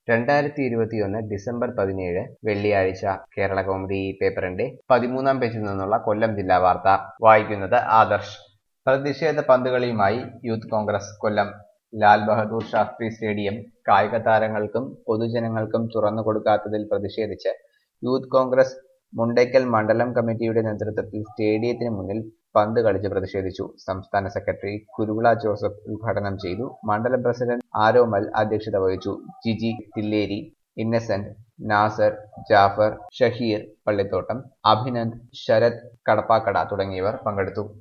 രണ്ടായിരത്തി ഇരുപത്തിയൊന്ന് ഡിസംബർ പതിനേഴ് വെള്ളിയാഴ്ച കേരള കൗമുദി പേപ്പറിന്റെ പതിമൂന്നാം പേജിൽ നിന്നുള്ള കൊല്ലം ജില്ലാ വാർത്ത വായിക്കുന്നത് ആദർശ് പ്രതിഷേധ പന്തുകളിയുമായി യൂത്ത് കോൺഗ്രസ് കൊല്ലം ലാൽ ബഹദൂർ ശാസ്ത്രി സ്റ്റേഡിയം കായിക താരങ്ങൾക്കും പൊതുജനങ്ങൾക്കും തുറന്നു കൊടുക്കാത്തതിൽ പ്രതിഷേധിച്ച് യൂത്ത് കോൺഗ്രസ് മുണ്ടയ്ക്കൽ മണ്ഡലം കമ്മിറ്റിയുടെ നേതൃത്വത്തിൽ സ്റ്റേഡിയത്തിന് മുന്നിൽ പന്ത് കളിച്ച് പ്രതിഷേധിച്ചു സംസ്ഥാന സെക്രട്ടറി കുരുവിള ജോസഫ് ഉദ്ഘാടനം ചെയ്തു മണ്ഡലം പ്രസിഡന്റ് ആരോമൽ അധ്യക്ഷത വഹിച്ചു ജിജി തില്ലേരി ഇന്നസെന്റ് നാസർ ജാഫർ ഷഹീർ പള്ളിത്തോട്ടം അഭിനന്ദ് ശരത് കടപ്പാക്കട തുടങ്ങിയവർ പങ്കെടുത്തു